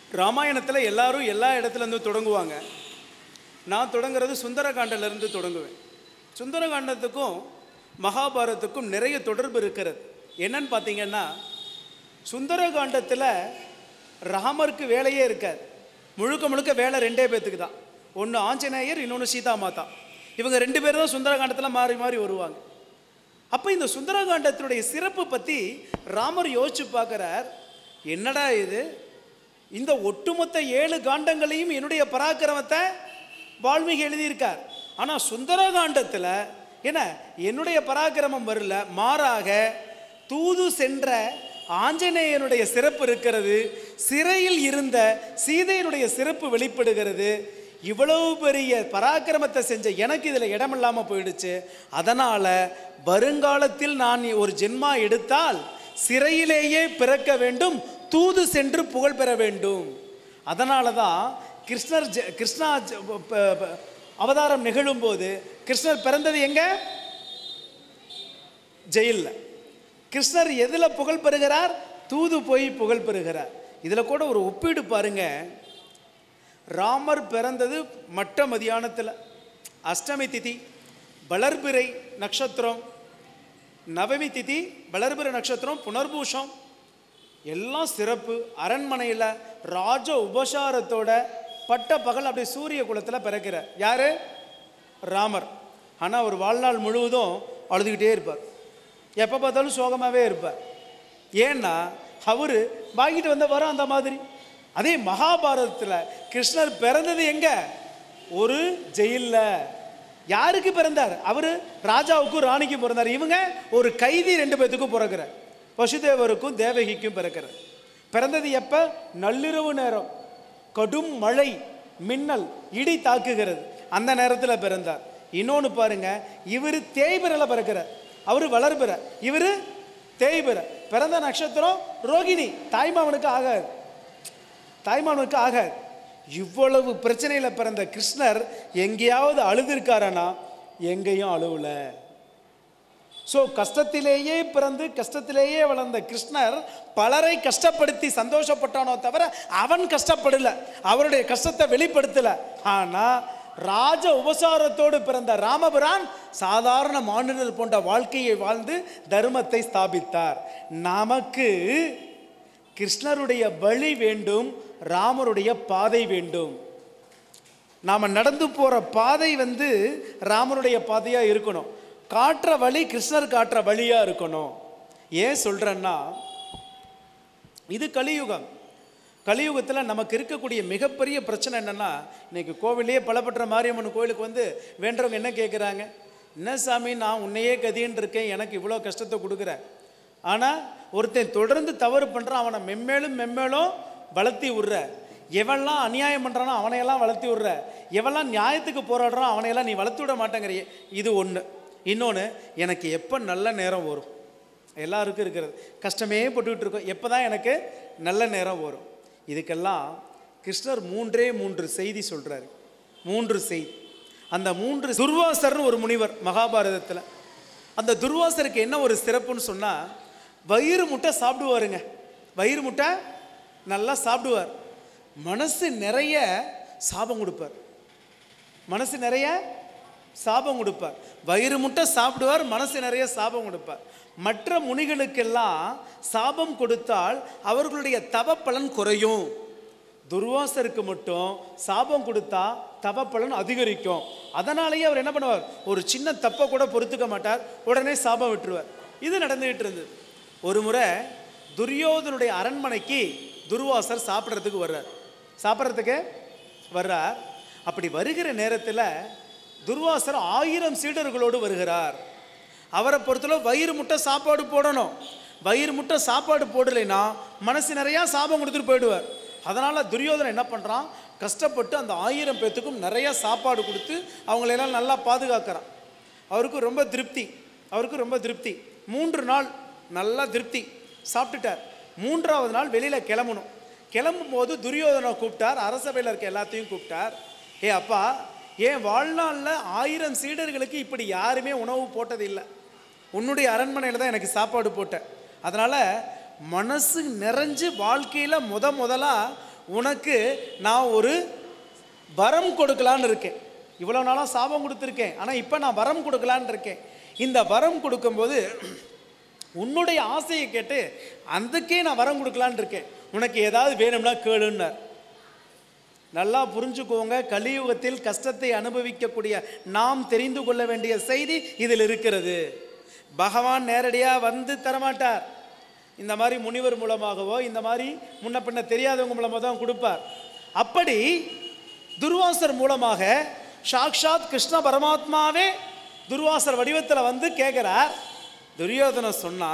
ராமாயணத்தில் எல்லாரும் எல்லா இடத்துல இருந்து தொடங்குவாங்க நான் தொடங்குறது சுந்தரகாண்டில இருந்து தொடங்குவேன் சுந்தரகாண்டத்துக்கும் மகாபாரதத்துக்கும் நிறைய தொடர்பு இருக்கிறது என்னன்னு பார்த்தீங்கன்னா சுந்தரகாண்டத்தில் ராமருக்கு வேலையே இருக்காது முழுக்க முழுக்க வேலை ரெண்டே பேத்துக்கு தான் ஒன்று ஆஞ்சநேயர் இன்னொன்று சீதா மாதா இவங்க ரெண்டு பேரும் தான் சுந்தரகாண்டத்தில் மாறி மாறி வருவாங்க அப்போ இந்த சுந்தரகாண்டத்தினுடைய சிறப்பு பற்றி ராமர் யோசிச்சு பார்க்குறார் என்னடா இது இந்த ஒட்டுமொத்த ஏழு காண்டங்களையும் என்னுடைய பராக்கிரமத்தை வால்மீகி எழுதியிருக்கார் ஆனால் சுந்தரகாண்டத்தில் என்ன என்னுடைய பராக்கிரமம் வரல மாறாக தூது சென்ற ஆஞ்சநேயனுடைய சிறப்பு இருக்கிறது சிறையில் இருந்த சீதையினுடைய சிறப்பு வெளிப்படுகிறது இவ்வளவு பெரிய பராக்கிரமத்தை செஞ்ச எனக்கு இதில் இடமில்லாமல் போயிடுச்சு அதனால் வருங்காலத்தில் நான் ஒரு ஜென்மா எடுத்தால் சிறையிலேயே பிறக்க வேண்டும் தூது சென்று புகழ் பெற வேண்டும் அதனால தான் கிருஷ்ணர் ஜெ- கிருஷ்ணா ஜெ- ப- ப- ப- அவதாரம் நிகழும்போது கிருஷ்ணர் பிறந்தது எங்க ஜெயிலில் கிருஷ்ணர் எதில் புகழ் பெறுகிறார் தூது போய் புகழ் பெறுகிறார் இதில் கூட ஒரு ஒப்பீடு பாருங்க ராமர் பிறந்தது மட்ட மதியானத்தில் அஷ்டமி திதி வளர்பிறை நட்சத்திரம் நவமி திதி வளர்பிறை நட்சத்திரம் புனர்பூஷம் எல்லாம் சிறப்பு அரண்மனையில் ராஜ உபசாரத்தோட பட்ட பகல் அப்படியே சூரிய குலத்தில் பிறக்கிறார் யாரு ராமர் ஆனால் அவர் வாழ்நாள் முழுவதும் அழுதுகிட்டே இருப்பார் எப்போ பார்த்தாலும் சோகமாகவே இருப்பார் ஏன்னா அவர் வாங்கிட்டு வந்த வரம் அந்த மாதிரி அதே மகாபாரதத்தில் கிருஷ்ணர் பிறந்தது எங்க ஒரு ஜெயிலில் யாருக்கு பிறந்தார் அவர் ராஜாவுக்கும் ராணிக்கும் பிறந்தார் இவங்க ஒரு கைதி ரெண்டு பேத்துக்கும் பிறக்கிறார் பசுதேவருக்கும் தேவகிக்கும் பிறக்கிறார் பிறந்தது எப்ப நள்ளிரவு நேரம் கடும் மழை மின்னல் இடி தாக்குகிறது அந்த நேரத்தில் பிறந்தார் இன்னொன்று பாருங்க இவர் தேய்பிரல பிறக்கிறார் அவர் வளர்பிற இவர் தேய்பிற பிறந்த நட்சத்திரம் ரோகிணி தாய்மாமனுக்கு ஆகாது தாய்மாமனுக்கு ஆகாது இவ்வளவு பிரச்சனையில் பிறந்த கிருஷ்ணர் எங்கேயாவது அழுதுருக்காரனா எங்கேயும் அழுவல ஸோ கஷ்டத்திலேயே பிறந்து கஷ்டத்திலேயே வளர்ந்த கிருஷ்ணர் பலரை கஷ்டப்படுத்தி சந்தோஷப்பட்டானோ தவிர அவன் கஷ்டப்படல அவருடைய கஷ்டத்தை வெளிப்படுத்தல ஆனா ராஜ உபசாரத்தோடு பிறந்த ராமபிரான் சாதாரண மாநிலர் போன்ற வாழ்க்கையை வாழ்ந்து தர்மத்தை ஸ்தாபித்தார் நமக்கு கிருஷ்ணருடைய வழி வேண்டும் ராமருடைய பாதை வேண்டும் நாம் நடந்து போகிற பாதை வந்து ராமருடைய பாதையாக இருக்கணும் காட்டுற வழி கிருஷ்ணர் காட்டுற வழியாக இருக்கணும் ஏன் சொல்கிறேன்னா இது கலியுகம் கலியுகத்தில் நமக்கு இருக்கக்கூடிய மிகப்பெரிய பிரச்சனை என்னென்னா இன்னைக்கு கோவிலையே பலப்பட்ட மாரியம்மன் கோயிலுக்கு வந்து வேண்டவங்க என்ன கேட்குறாங்க என்ன சாமி நான் உன்னையே கதின்னு இருக்கேன் எனக்கு இவ்வளோ கஷ்டத்தை கொடுக்குற ஆனால் ஒருத்தன் தொடர்ந்து தவறு பண்ணுறான் அவனை மெம்மேலும் மெம்மேலும் வளர்த்தி விட்ற எவன்லாம் அநியாயம் பண்ணுறானோ அவனையெல்லாம் வளர்த்தி விட்ற எவன்லாம் நியாயத்துக்கு போராடுறான் அவனையெல்லாம் நீ வளர்த்து விட மாட்டேங்கிறியே இது ஒன்று இன்னொன்று எனக்கு எப்போ நல்ல நேரம் வரும் எல்லாருக்கும் இருக்கிறது கஷ்டமே பட்டுக்கிட்டு இருக்கோம் எப்போ தான் எனக்கு நல்ல நேரம் வரும் இதுக்கெல்லாம் கிருஷ்ணர் மூன்றே மூன்று செய்தி சொல்கிறாரு மூன்று செய்தி அந்த மூன்று துர்வாசர்னு ஒரு முனிவர் மகாபாரதத்தில் அந்த துர்வாசருக்கு என்ன ஒரு சிறப்புன்னு சொன்னால் வயிறு முட்டை சாப்பிடுவாருங்க வயிறு முட்டை நல்லா சாப்பிடுவார் மனசு நிறைய சாபம் கொடுப்பார் மனசு நிறைய சாபம் கொடுப்பார் வயிறு முட்டை சாப்பிடுவார் மனசு நிறைய சாபம் கொடுப்பார் மற்ற முனிகளுக்கெல்லாம் சாபம் கொடுத்தால் அவர்களுடைய தவ பலன் குறையும் துர்வாசருக்கு மட்டும் சாபம் கொடுத்தா தவ பலன் அதிகரிக்கும் அதனாலேயே அவர் என்ன பண்ணுவார் ஒரு சின்ன தப்பை கூட பொறுத்துக்க மாட்டார் உடனே சாபம் விட்டுருவார் இது நடந்துகிட்டு இருந்தது ஒரு முறை துரியோதனுடைய அரண்மனைக்கு துர்வாசர் சாப்பிட்றதுக்கு வர்றார் சாப்பிட்றதுக்கு வர்றார் அப்படி வருகிற நேரத்தில் துர்வாசர் ஆயிரம் சீடர்களோடு வருகிறார் அவரை பொறுத்தளவு வயிறு முட்டை சாப்பாடு போடணும் வயிறு முட்டை சாப்பாடு போடலைன்னா மனசு நிறையா சாபம் கொடுத்துட்டு போயிடுவார் அதனால் துரியோதனன் என்ன பண்ணுறான் கஷ்டப்பட்டு அந்த ஆயிரம் பேத்துக்கும் நிறைய சாப்பாடு கொடுத்து அவங்களையெல்லாம் நல்லா பாதுகாக்கிறான் அவருக்கு ரொம்ப திருப்தி அவருக்கு ரொம்ப திருப்தி மூன்று நாள் நல்லா திருப்தி சாப்பிட்டுட்டார் மூன்றாவது நாள் வெளியில் கிளம்பணும் கிளம்பும் போது துரியோதனை கூப்பிட்டார் அரசவையில் இருக்க எல்லாத்தையும் கூப்பிட்டார் ஏ அப்பா ஏன் வாழ்நாளில் ஆயிரம் சீடர்களுக்கு இப்படி யாருமே உணவு போட்டது இல்லை உன்னுடைய அரண்மனையில் தான் எனக்கு சாப்பாடு போட்ட அதனால் மனசு நிறைஞ்சு வாழ்க்கையில் முத முதலாக உனக்கு நான் ஒரு வரம் கொடுக்கலான்னு இருக்கேன் இவ்வளோ நாளாக சாபம் கொடுத்துருக்கேன் ஆனால் இப்போ நான் வரம் கொடுக்கலான்னு இருக்கேன் இந்த வரம் கொடுக்கும்போது உன்னுடைய ஆசையை கேட்டு அதுக்கே நான் வரம் கொடுக்கலான்னு இருக்கேன் உனக்கு ஏதாவது வேணும்னா கேளுன்னார் நல்லா புரிஞ்சுக்கோங்க கலியுகத்தில் கஷ்டத்தை அனுபவிக்கக்கூடிய நாம் தெரிந்து கொள்ள வேண்டிய செய்தி இதில் இருக்கிறது பகவான் நேரடியாக வந்து தரமாட்டார் இந்த மாதிரி முனிவர் மூலமாகவோ இந்த மாதிரி முன்ன பின்ன தெரியாதவங்க மூலமாக தான் கொடுப்பார் அப்படி துர்வாசர் மூலமாக சாக்ஷாத் கிருஷ்ண பரமாத்மாவே துர்வாசர் வடிவத்தில் வந்து கேட்குறார் துரியோதன சொன்னா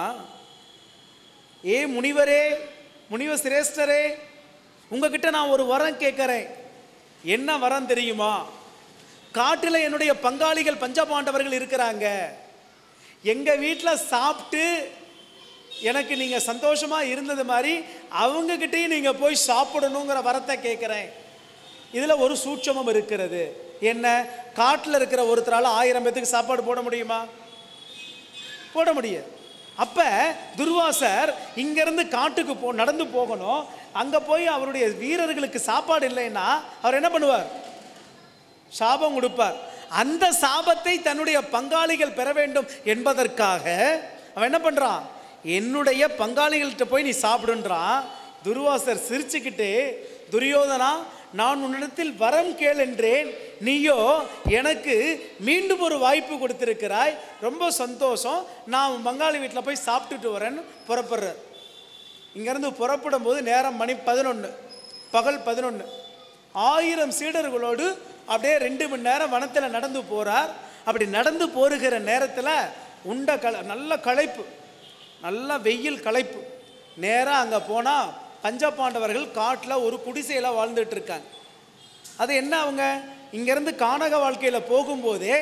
ஏ முனிவரே முனிவ சிரேஷ்டரே உங்ககிட்ட நான் ஒரு வரம் கேட்குறேன் என்ன வரம் தெரியுமா காட்டில் என்னுடைய பங்காளிகள் பஞ்சபாண்டவர்கள் இருக்கிறாங்க எங்கள் வீட்டில் சாப்பிட்டு எனக்கு நீங்கள் சந்தோஷமாக இருந்தது மாதிரி அவங்கக்கிட்டேயும் நீங்கள் போய் சாப்பிடணுங்கிற வரத்தை கேட்குறேன் இதில் ஒரு சூட்சமம் இருக்கிறது என்ன காட்டில் இருக்கிற ஒருத்தரால் ஆயிரம் பேத்துக்கு சாப்பாடு போட முடியுமா போட முடியாது அப்ப துர்வாசர் இங்கிருந்து காட்டுக்கு போ நடந்து போகணும் அங்க போய் அவருடைய வீரர்களுக்கு சாப்பாடு இல்லைன்னா அவர் என்ன பண்ணுவார் சாபம் கொடுப்பார் அந்த சாபத்தை தன்னுடைய பங்காளிகள் பெற வேண்டும் என்பதற்காக அவன் என்ன பண்றான் என்னுடைய பங்காளிகள்கிட்ட போய் நீ சாப்பிடுன்றான் துர்வாசர் சிரிச்சுக்கிட்டே துரியோதனா நான் உன்னிடத்தில் வரம் கேள் என்றேன் நீயோ எனக்கு மீண்டும் ஒரு வாய்ப்பு கொடுத்திருக்கிறாய் ரொம்ப சந்தோஷம் நான் உன் பங்காளி வீட்டில் போய் சாப்பிட்டுட்டு வரேன்னு புறப்படுறார் இங்கேருந்து புறப்படும் போது நேரம் மணி பதினொன்று பகல் பதினொன்று ஆயிரம் சீடர்களோடு அப்படியே ரெண்டு மணி நேரம் வனத்தில் நடந்து போகிறார் அப்படி நடந்து போருகிற நேரத்தில் உண்ட கல நல்ல களைப்பு நல்ல வெயில் களைப்பு நேராக அங்கே போனால் பஞ்சபாண்டவர்கள் காட்டில் ஒரு குடிசையில் வாழ்ந்துட்டு இருக்காங்க அது என்ன அவங்க இங்கேருந்து கானக வாழ்க்கையில் போகும்போதே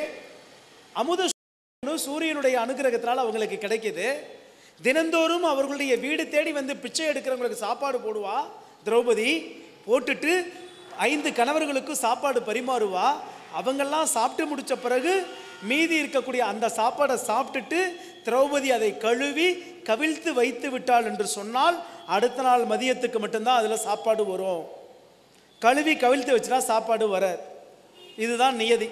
அமுத சூரியனு சூரியனுடைய அனுகிரகத்தினால் அவங்களுக்கு கிடைக்குது தினந்தோறும் அவர்களுடைய வீடு தேடி வந்து பிச்சை எடுக்கிறவங்களுக்கு சாப்பாடு போடுவா திரௌபதி போட்டுட்டு ஐந்து கணவர்களுக்கு சாப்பாடு பரிமாறுவா அவங்கெல்லாம் சாப்பிட்டு முடிச்ச பிறகு மீதி இருக்கக்கூடிய அந்த சாப்பாடை சாப்பிட்டுட்டு திரௌபதி அதை கழுவி கவிழ்த்து வைத்து விட்டாள் என்று சொன்னால் அடுத்த நாள் மதியத்துக்கு மட்டும்தான் அதில் சாப்பாடு வரும் கழுவி கவிழ்த்து வச்சுட்டா சாப்பாடு வராது இதுதான் நியதி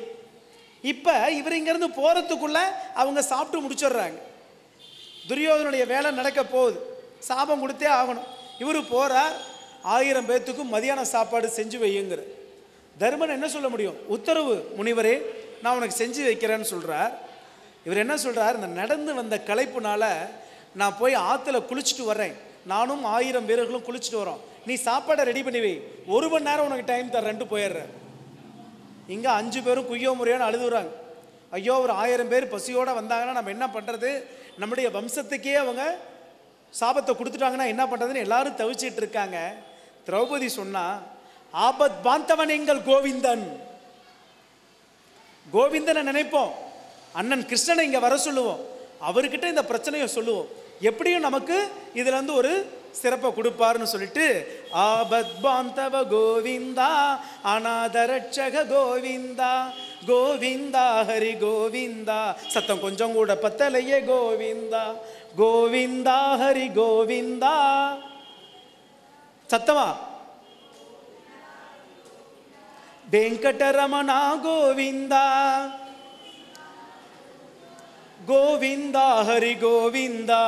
இப்போ இவர் இங்கேருந்து போகிறதுக்குள்ள அவங்க சாப்பிட்டு முடிச்சிடுறாங்க துரியோதனுடைய வேலை நடக்க போகுது சாபம் கொடுத்தே ஆகணும் இவர் போகிறார் ஆயிரம் பேர்த்துக்கும் மதியான சாப்பாடு செஞ்சு வையுங்கிற தர்மன் என்ன சொல்ல முடியும் உத்தரவு முனிவரே நான் உனக்கு செஞ்சு வைக்கிறேன்னு சொல்கிறார் இவர் என்ன சொல்கிறார் இந்த நடந்து வந்த களைப்புனால நான் போய் ஆற்றுல குளிச்சுட்டு வர்றேன் நானும் ஆயிரம் வீரர்களும் குளிச்சுட்டு வரோம் நீ சாப்பாடை ரெடி பண்ணி வை ஒரு மணி நேரம் உனக்கு டைம் தரேன்ட்டு போயிடுறேன் இங்கே அஞ்சு பேரும் குய்யோ முறையோன்னு அழுதுறாங்க ஐயோ ஒரு ஆயிரம் பேர் பசியோடு வந்தாங்கன்னா நம்ம என்ன பண்ணுறது நம்முடைய வம்சத்துக்கே அவங்க சாபத்தை கொடுத்துட்டாங்கன்னா என்ன பண்ணுறதுன்னு எல்லாரும் தவிச்சிட்டு இருக்காங்க திரௌபதி சொன்னா ஆபத் பாந்தவன் எங்கள் கோவிந்தன் கோவிந்தனை நினைப்போம் அண்ணன் கிருஷ்ணனை இங்கே வர சொல்லுவோம் அவர்கிட்ட இந்த பிரச்சனையை சொல்லுவோம் எப்படியும் நமக்கு இதுல இருந்து ஒரு சிறப்பை கொடுப்பாருன்னு சொல்லிட்டு ஆபத் பாந்தவ கோவிந்தா அநாதரட்சக கோவிந்தா கோவிந்தா ஹரி கோவிந்தா சத்தம் கொஞ்சம் கூட பத்தலையே கோவிந்தா கோவிந்தா ஹரி கோவிந்தா சத்தமா வெங்கடரமணா கோவிந்தா கோவிந்தா ஹரி கோவிந்தா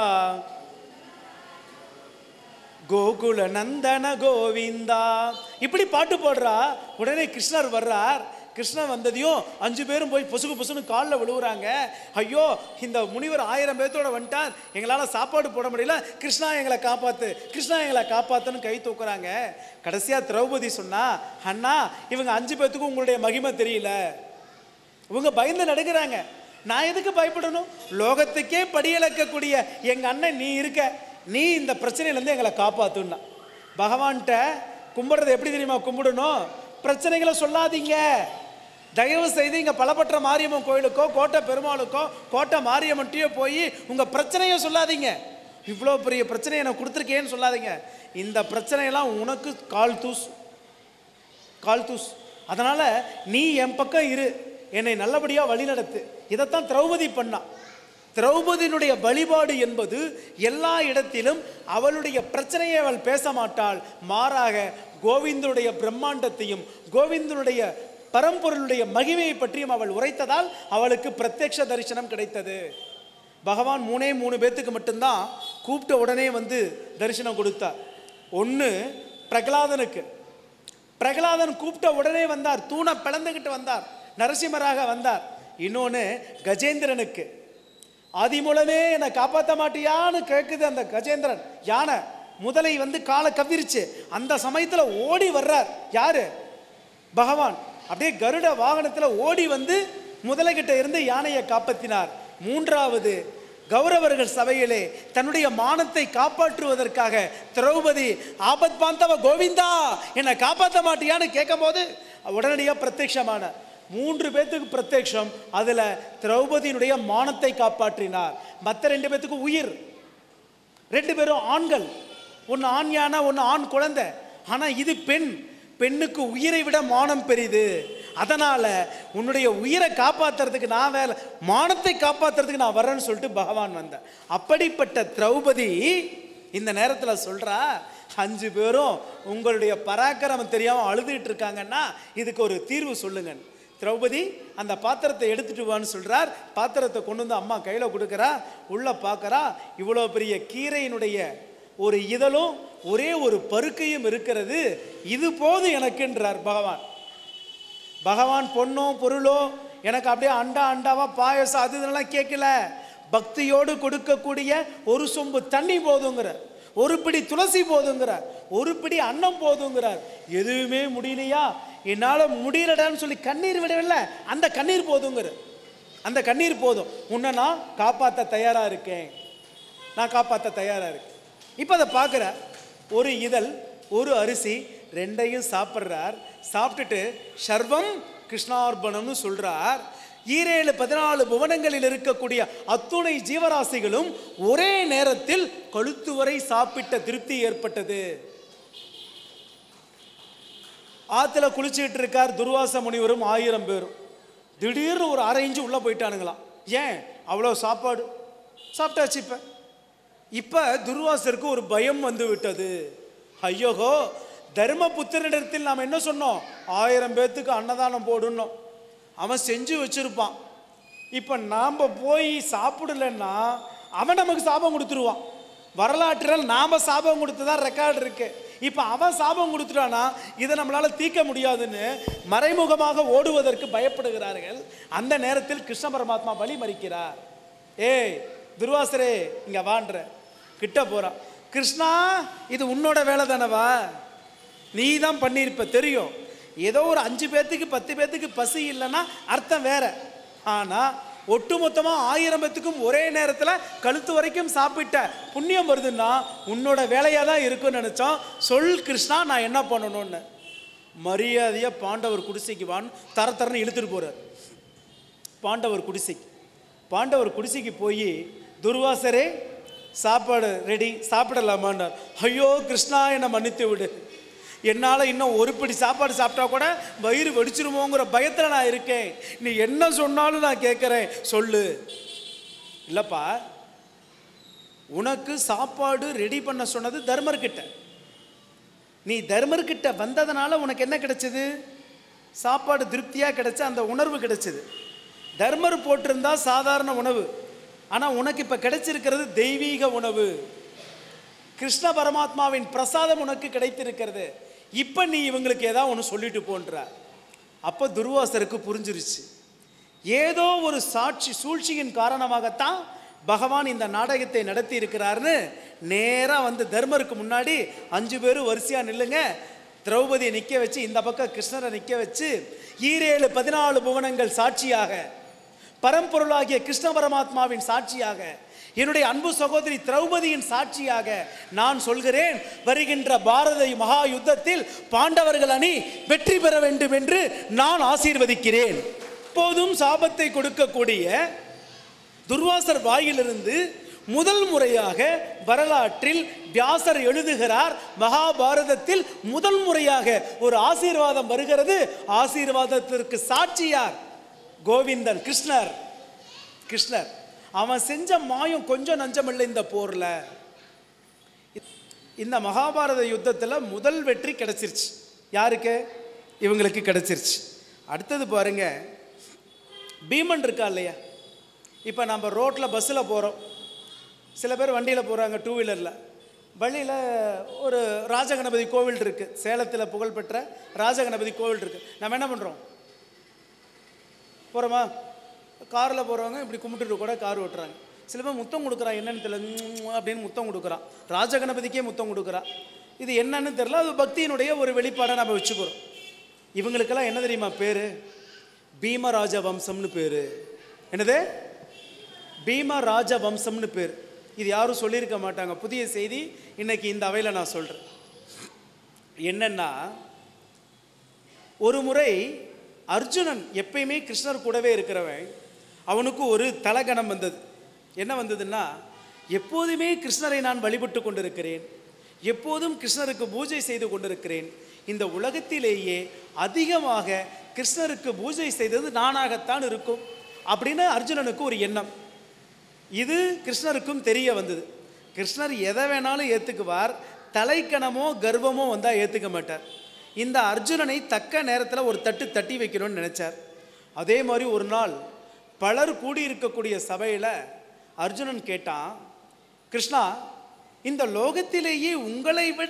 கோகுல நந்தன கோவிந்தா இப்படி பாட்டு போடுறா உடனே கிருஷ்ணர் வர்றார் கிருஷ்ணன் வந்ததையும் அஞ்சு பேரும் போய் பொசுகு பொசுன்னு காலில் விழுவுறாங்க ஐயோ இந்த முனிவர் ஆயிரம் பேர்த்தோட வந்துட்டார் எங்களால் சாப்பாடு போட முடியல கிருஷ்ணா எங்களை காப்பாத்து கிருஷ்ணா எங்களை காப்பாத்துன்னு கை தூக்குறாங்க கடைசியாக திரௌபதி சொன்னா அண்ணா இவங்க அஞ்சு பேர்த்துக்கும் உங்களுடைய மகிமை தெரியல இவங்க பயந்து நடுக்கிறாங்க நான் எதுக்கு பயப்படணும் லோகத்துக்கே படியளக்கக்கூடிய எங்கள் அண்ணன் நீ இருக்க நீ இந்த பிரச்சனையிலேருந்து எங்களை காப்பாத்துன்னா பகவான்கிட்ட கும்பிடுறது எப்படி தெரியுமா கும்பிடணும் பிரச்சனைகளை சொல்லாதீங்க தயவு செய்து இங்கே பலப்பற்ற மாரியம்மன் கோயிலுக்கோ கோட்டை பெருமாளுக்கோ கோட்டை மாரியம்மன்ட்டையோ போய் உங்கள் பிரச்சனையை சொல்லாதீங்க இவ்வளோ பெரிய பிரச்சனையை எனக்கு கொடுத்துருக்கேன்னு சொல்லாதீங்க இந்த பிரச்சனையெல்லாம் உனக்கு கால் தூஸ் கால் தூஸ் அதனால் நீ என் பக்கம் இரு என்னை நல்லபடியாக வழிநடத்து இதைத்தான் திரௌபதி பண்ணா திரௌபதியினுடைய வழிபாடு என்பது எல்லா இடத்திலும் அவளுடைய பிரச்சனையை அவள் பேச மாட்டாள் மாறாக கோவிந்தனுடைய பிரம்மாண்டத்தையும் கோவிந்தனுடைய பரம்பொருளுடைய மகிமையை பற்றியும் அவள் உரைத்ததால் அவளுக்கு பிரத்யக்ஷ தரிசனம் கிடைத்தது பகவான் மூணே மூணு பேத்துக்கு மட்டும்தான் கூப்பிட்ட உடனே வந்து தரிசனம் கொடுத்தார் ஒன்று பிரகலாதனுக்கு பிரகலாதன் கூப்பிட்ட உடனே வந்தார் தூணை பிளந்துக்கிட்டு வந்தார் நரசிம்மராக வந்தார் இன்னொன்று கஜேந்திரனுக்கு ஆதி மூலமே என்னை காப்பாற்ற மாட்டியான்னு கேட்குது அந்த கஜேந்திரன் யானை முதலை வந்து காலை கவ்விருச்சு அந்த சமயத்தில் ஓடி வர்றார் யாரு பகவான் அப்படியே கருட வாகனத்தில் ஓடி வந்து முதலைகிட்ட இருந்து யானையை காப்பாற்றினார் மூன்றாவது கௌரவர்கள் சபையிலே தன்னுடைய மானத்தை காப்பாற்றுவதற்காக திரௌபதி ஆபத் பாந்தவ கோவிந்தா என்னை காப்பாற்ற மாட்டியான்னு கேட்கும்போது உடனடியாக பிரத்யட்சமான மூன்று பேத்துக்கு பிரத்யட்சம் அதில் திரௌபதியினுடைய மானத்தை காப்பாற்றினார் மற்ற ரெண்டு பேத்துக்கு உயிர் ரெண்டு பேரும் ஆண்கள் ஒன்று ஆண் யானை ஒன்று ஆண் குழந்தை ஆனால் இது பெண் பெண்ணுக்கு உயிரை விட மானம் பெரிது அதனால் உன்னுடைய உயிரை காப்பாற்றுறதுக்கு நான் வேலை மானத்தை காப்பாற்றுறதுக்கு நான் வரேன்னு சொல்லிட்டு பகவான் வந்தேன் அப்படிப்பட்ட திரௌபதி இந்த நேரத்தில் சொல்கிறா அஞ்சு பேரும் உங்களுடைய பராக்கிரமம் தெரியாமல் அழுதுகிட்டு இருக்காங்கன்னா இதுக்கு ஒரு தீர்வு சொல்லுங்க திரௌபதி அந்த பாத்திரத்தை எடுத்துட்டு வான்னு சொல்றார் பாத்திரத்தை கொண்டு வந்து அம்மா கையில் கொடுக்குறா உள்ள பார்க்கறா இவ்வளோ பெரிய கீரையினுடைய ஒரு இதழும் ஒரே ஒரு பருக்கையும் இருக்கிறது இது போதும் எனக்குன்றார் பகவான் பகவான் பொண்ணோ பொருளோ எனக்கு அப்படியே அண்டா அண்டாவா பாயசம் அது இதெல்லாம் கேட்கல பக்தியோடு கொடுக்கக்கூடிய ஒரு சொம்பு தண்ணி போதுங்கிறார் ஒரு பிடி துளசி போதுங்கிறார் ஒரு பிடி அன்னம் போதுங்கிறார் எதுவுமே முடியலையா என்னால் முடியலடான்னு சொல்லி கண்ணீர் விடவில்லை அந்த கண்ணீர் போதுங்கிற அந்த கண்ணீர் போதும் உன்னை நான் காப்பாற்ற தயாராக இருக்கேன் நான் காப்பாற்ற தயாராக இருக்கேன் இப்போ அதை பார்க்குற ஒரு இதழ் ஒரு அரிசி ரெண்டையும் சாப்பிட்றார் சாப்பிட்டுட்டு சர்வம் கிருஷ்ணார்பணம்னு சொல்றார் ஈரேழு பதினாலு புவனங்களில் இருக்கக்கூடிய அத்துணை ஜீவராசிகளும் ஒரே நேரத்தில் கழுத்து வரை சாப்பிட்ட திருப்தி ஏற்பட்டது ஆத்துல குளிச்சுக்கிட்டு இருக்கார் துர்வாச முனிவரும் ஆயிரம் பேரும் திடீர்னு ஒரு அரை இன்ச்சு உள்ளே போயிட்டானுங்களாம் ஏன் அவ்வளோ சாப்பாடு சாப்பிட்டாச்சு இப்போ இப்போ துர்வாசருக்கு ஒரு பயம் வந்து விட்டது ஐயோகோ தர்மபுத்திரனிடத்தில் நாம் என்ன சொன்னோம் ஆயிரம் பேர்த்துக்கு அன்னதானம் போடணும் அவன் செஞ்சு வச்சிருப்பான் இப்போ நாம் போய் சாப்பிடலன்னா அவன் நமக்கு சாபம் கொடுத்துருவான் வரலாற்றில் நாம் சாபம் கொடுத்ததான் ரெக்கார்டு இருக்கு இப்போ அவன் சாபம் கொடுத்துட்டானா இதை நம்மளால் தீர்க்க முடியாதுன்னு மறைமுகமாக ஓடுவதற்கு பயப்படுகிறார்கள் அந்த நேரத்தில் கிருஷ்ண பரமாத்மா பலி மறிக்கிறார் ஏய் துர்வாசரே இங்க வான்ற கிட்ட போறான் கிருஷ்ணா இது உன்னோட வேலை தானவா நீ தான் பண்ணியிருப்ப தெரியும் ஏதோ ஒரு அஞ்சு பேர்த்துக்கு பத்து பேர்த்துக்கு பசி இல்லைன்னா அர்த்தம் வேற ஆனால் ஒட்டுமொத்தமாக ஆயிரம் பேத்துக்கும் ஒரே நேரத்தில் கழுத்து வரைக்கும் சாப்பிட்ட புண்ணியம் வருதுன்னா உன்னோட வேலையாக தான் இருக்குன்னு நினச்சோம் சொல் கிருஷ்ணா நான் என்ன பண்ணணும்னு மரியாதையாக பாண்டவர் குடிசைக்கு வான்னு தர தரன்னு இழுத்துட்டு போகிறார் பாண்டவர் குடிசைக்கு பாண்டவர் குடிசைக்கு போய் துர்வாசரே சாப்பாடு ரெடி சாப்பிடலாமான்னார் ஐயோ கிருஷ்ணா என்னை மன்னித்து விடு என்னால் இன்னும் ஒரு பிடி சாப்பாடு சாப்பிட்டா கூட வயிறு வெடிச்சிருமோங்கிற பயத்தில் நான் இருக்கேன் நீ என்ன சொன்னாலும் நான் கேட்குறேன் சொல்லு இல்லைப்பா உனக்கு சாப்பாடு ரெடி பண்ண சொன்னது தர்மர்கிட்ட நீ தர்மர்கிட்ட வந்ததுனால உனக்கு என்ன கிடைச்சது சாப்பாடு திருப்தியாக கிடைச்ச அந்த உணர்வு கிடைச்சது தர்மர் போட்டிருந்தா சாதாரண உணவு ஆனால் உனக்கு இப்போ கிடைச்சிருக்கிறது தெய்வீக உணவு கிருஷ்ண பரமாத்மாவின் பிரசாதம் உனக்கு கிடைத்திருக்கிறது இப்போ நீ இவங்களுக்கு ஏதாவது ஒன்று சொல்லிட்டு போன்ற அப்போ துர்வாசருக்கு புரிஞ்சிருச்சு ஏதோ ஒரு சாட்சி சூழ்ச்சியின் காரணமாகத்தான் பகவான் இந்த நாடகத்தை நடத்தி இருக்கிறாருன்னு நேராக வந்து தர்மருக்கு முன்னாடி அஞ்சு பேரும் வரிசையாக நில்லுங்க திரௌபதியை நிற்க வச்சு இந்த பக்கம் கிருஷ்ணரை நிற்க வச்சு ஈரேழு பதினாலு புவனங்கள் சாட்சியாக பரம்பொருளாகிய கிருஷ்ண பரமாத்மாவின் சாட்சியாக என்னுடைய அன்பு சகோதரி திரௌபதியின் சாட்சியாக நான் சொல்கிறேன் வருகின்ற பாரத மகா யுத்தத்தில் பாண்டவர்கள் அணி வெற்றி பெற வேண்டும் என்று நான் ஆசீர்வதிக்கிறேன் போதும் சாபத்தை கொடுக்கக்கூடிய துர்வாசர் வாயிலிருந்து முதல் முறையாக வரலாற்றில் வியாசர் எழுதுகிறார் மகாபாரதத்தில் முதல் முறையாக ஒரு ஆசீர்வாதம் வருகிறது ஆசீர்வாதத்திற்கு சாட்சியார் கோவிந்தன் கிருஷ்ணர் கிருஷ்ணர் அவன் செஞ்ச மாயம் கொஞ்சம் நஞ்சமில்லை இந்த போர்ல இந்த மகாபாரத யுத்தத்தில் முதல் வெற்றி கிடைச்சிருச்சு யாருக்கு இவங்களுக்கு கிடைச்சிருச்சு அடுத்தது பாருங்க பீமன் இருக்கா இல்லையா இப்போ நம்ம ரோட்டில் பஸ்ஸில் போகிறோம் சில பேர் வண்டியில் போகிறாங்க டூ வீலரில் வழியில் ஒரு ராஜகணபதி கோவில் இருக்குது சேலத்தில் புகழ்பெற்ற ராஜகணபதி கோவில் இருக்குது நம்ம என்ன பண்ணுறோம் போகிறோமா காரில் போகிறவங்க இப்படி கும்பிட்டுட்டு கூட கார் ஓட்டுறாங்க சில பேர் முத்தம் கொடுக்குறான் என்னன்னு தெரியல ம்ம் அப்படின்னு முத்தம் கொடுக்குறான் ராஜகணபதிக்கே முத்தம் கொடுக்குறான் இது என்னன்னு தெரியல அது பக்தியினுடைய ஒரு வெளிப்பாடை நம்ம வச்சுக்கிறோம் இவங்களுக்கெல்லாம் என்ன தெரியுமா பேர் பீமராஜ வம்சம்னு பேர் என்னது பீமராஜ வம்சம்னு பேர் இது யாரும் சொல்லியிருக்க மாட்டாங்க புதிய செய்தி இன்னைக்கு இந்த அவையில் நான் சொல்கிறேன் என்னன்னா ஒரு முறை அர்ஜுனன் எப்பயுமே கிருஷ்ணர் கூடவே இருக்கிறவன் அவனுக்கு ஒரு தலகணம் வந்தது என்ன வந்ததுன்னா எப்போதுமே கிருஷ்ணரை நான் வழிபட்டு கொண்டிருக்கிறேன் எப்போதும் கிருஷ்ணருக்கு பூஜை செய்து கொண்டிருக்கிறேன் இந்த உலகத்திலேயே அதிகமாக கிருஷ்ணருக்கு பூஜை செய்தது நானாகத்தான் இருக்கும் அப்படின்னு அர்ஜுனனுக்கு ஒரு எண்ணம் இது கிருஷ்ணருக்கும் தெரிய வந்தது கிருஷ்ணர் எதை வேணாலும் ஏற்றுக்குவார் தலைக்கணமோ கர்வமோ வந்தால் ஏற்றுக்க மாட்டார் இந்த அர்ஜுனனை தக்க நேரத்தில் ஒரு தட்டு தட்டி வைக்கணும்னு நினச்சார் அதே மாதிரி ஒரு நாள் பலர் கூடியிருக்கக்கூடிய சபையில் அர்ஜுனன் கேட்டான் கிருஷ்ணா இந்த லோகத்திலேயே உங்களை விட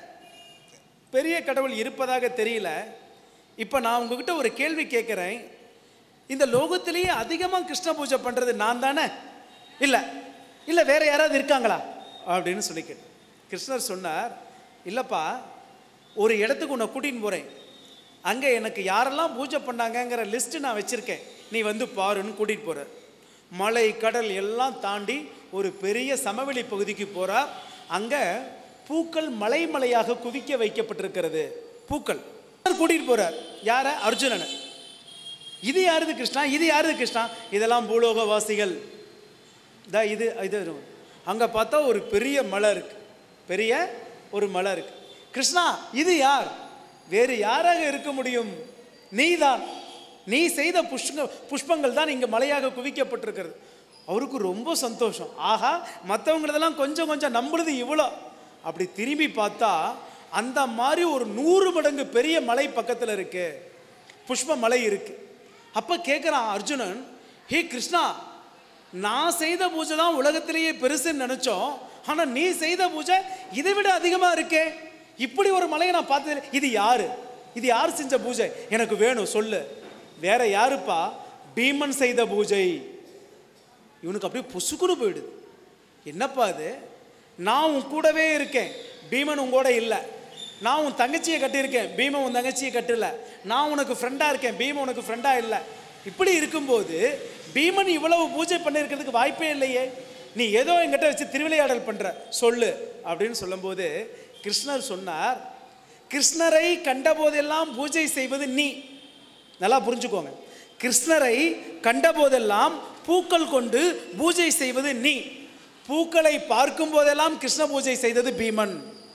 பெரிய கடவுள் இருப்பதாக தெரியல இப்போ நான் உங்ககிட்ட ஒரு கேள்வி கேட்குறேன் இந்த லோகத்திலேயே அதிகமாக கிருஷ்ண பூஜை பண்ணுறது நான் தானே இல்லை இல்லை வேற யாராவது இருக்காங்களா அப்படின்னு சொல்லி கேட்டேன் கிருஷ்ணர் சொன்னார் இல்லைப்பா ஒரு இடத்துக்கு உன்னை கூட்டின்னு போகிறேன் அங்கே எனக்கு யாரெல்லாம் பூஜை பண்ணாங்கங்கிற லிஸ்ட்டு நான் வச்சுருக்கேன் நீ வந்து பாருன்னு கூட்டிகிட்டு போகிறார் மலை கடல் எல்லாம் தாண்டி ஒரு பெரிய சமவெளி பகுதிக்கு போகிறார் அங்கே பூக்கள் மலை மலையாக குவிக்க வைக்கப்பட்டிருக்கிறது பூக்கள் கூட்டிகிட்டு போகிறார் யாரை அர்ஜுனனை இது யாருது கிருஷ்ணா இது யாருது கிருஷ்ணா இதெல்லாம் பூலோகவாசிகள் இதா இது இது அங்கே பார்த்தா ஒரு பெரிய மலை இருக்கு பெரிய ஒரு மலை இருக்கு கிருஷ்ணா இது யார் வேறு யாராக இருக்க முடியும் நீதான் நீ செய்த புஷ்ப புஷ்பங்கள் தான் இங்கே மலையாக குவிக்கப்பட்டிருக்கிறது அவருக்கு ரொம்ப சந்தோஷம் ஆஹா மற்றவங்களதெல்லாம் கொஞ்சம் கொஞ்சம் நம்மளுது இவ்வளோ அப்படி திரும்பி பார்த்தா அந்த மாதிரி ஒரு நூறு மடங்கு பெரிய மலை பக்கத்தில் இருக்கு புஷ்ப மலை இருக்கு அப்போ கேட்குறான் அர்ஜுனன் ஹே கிருஷ்ணா நான் செய்த பூஜை தான் உலகத்திலேயே பெருசுன்னு நினச்சோம் ஆனால் நீ செய்த பூஜை இதை விட அதிகமாக இருக்கே இப்படி ஒரு மலையை நான் பார்த்தது இது யாரு இது யார் செஞ்ச பூஜை எனக்கு வேணும் சொல்லு வேற யாருப்பா பீமன் செய்த பூஜை இவனுக்கு அப்படியே பொசுக்குன்னு போயிடுது என்னப்பா அது நான் உன் கூடவே இருக்கேன் பீமன் உன் கூட இல்லை நான் உன் தங்கச்சியை கட்டியிருக்கேன் பீமன் உன் தங்கச்சியை கட்டல நான் உனக்கு ஃப்ரெண்டாக இருக்கேன் பீமன் உனக்கு ஃப்ரெண்டாக இல்லை இப்படி இருக்கும்போது பீமன் இவ்வளவு பூஜை பண்ணியிருக்கிறதுக்கு வாய்ப்பே இல்லையே நீ ஏதோ என்கிட்ட வச்சு திருவிளையாடல் பண்ற சொல்லு அப்படின்னு சொல்லும்போது கிருஷ்ணர் சொன்னார் கிருஷ்ணரை கண்டபோதெல்லாம் பூஜை செய்வது நீ நல்லா புரிஞ்சுக்கோங்க கிருஷ்ணரை கண்டபோதெல்லாம் பூக்கள் கொண்டு பூஜை செய்வது நீ பூக்களை பார்க்கும் போதெல்லாம் கிருஷ்ண பூஜை செய்தது பீமன்